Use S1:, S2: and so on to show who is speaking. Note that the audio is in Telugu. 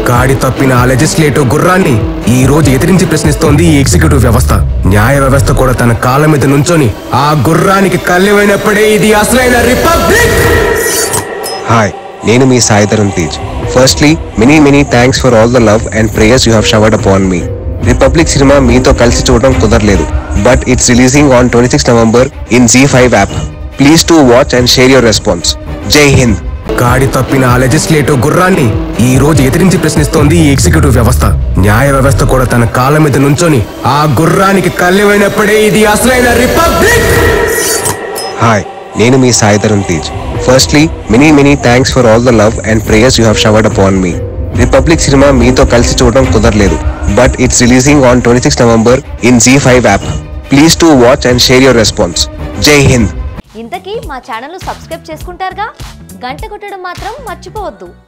S1: గాడి తప్పిన ఆ లెజిస్లేటివ్ గుర్రాన్ని ఈ రోజు ఎదిరించి ప్రశ్నిస్తోంది ఈ ఎగ్జిక్యూటివ్ వ్యవస్థ న్యాయ వ్యవస్థ కూడా తన కాళ్ళ మీద నుంచొని ఆ గుర్రానికి కళ్ళెమైనప్పుడే ఇది అసలైన రిపబ్లిక్
S2: హాయ్ నేను మీ Sai Dharam Tej firstly many many thanks for all the love and prayers you have showered upon me Republic cinema మీతో కలిసి చూడడం కుదరలేదు but it's releasing on twenty six November in Zee five app please to watch and share your response Jai Hind
S1: గాడి తప్పిన ఆ లెజిస్లేటివ్ గుర్రాన్ని ఈ రోజు ఎదిరించి ప్రశ్నిస్తోంది ఈ ఎగ్జిక్యూటివ్ వ్యవస్థ న్యాయ వ్యవస్థ కూడా తన కాళ్ళ మీద నుంచొని ఆ గుర్రానికి కళ్ళెమైనప్పుడే ఇది అసలైన రిపబ్లిక్
S2: హాయ్ నేను మీ Sai Dharam Tej firstly many many thanks for all the love and prayers you have showered upon me Republic cinema మీతో కలిసి చూడడం కుదరలేదు but it's releasing on twenty six November in Zee five app please to watch and share your response Jai Hind
S3: ఇంతకీ మా ఛానల్ను సబ్స్క్రైబ్ చేసుకుంటారుగా గంట కొట్టడం మాత్రం మర్చిపోవద్దు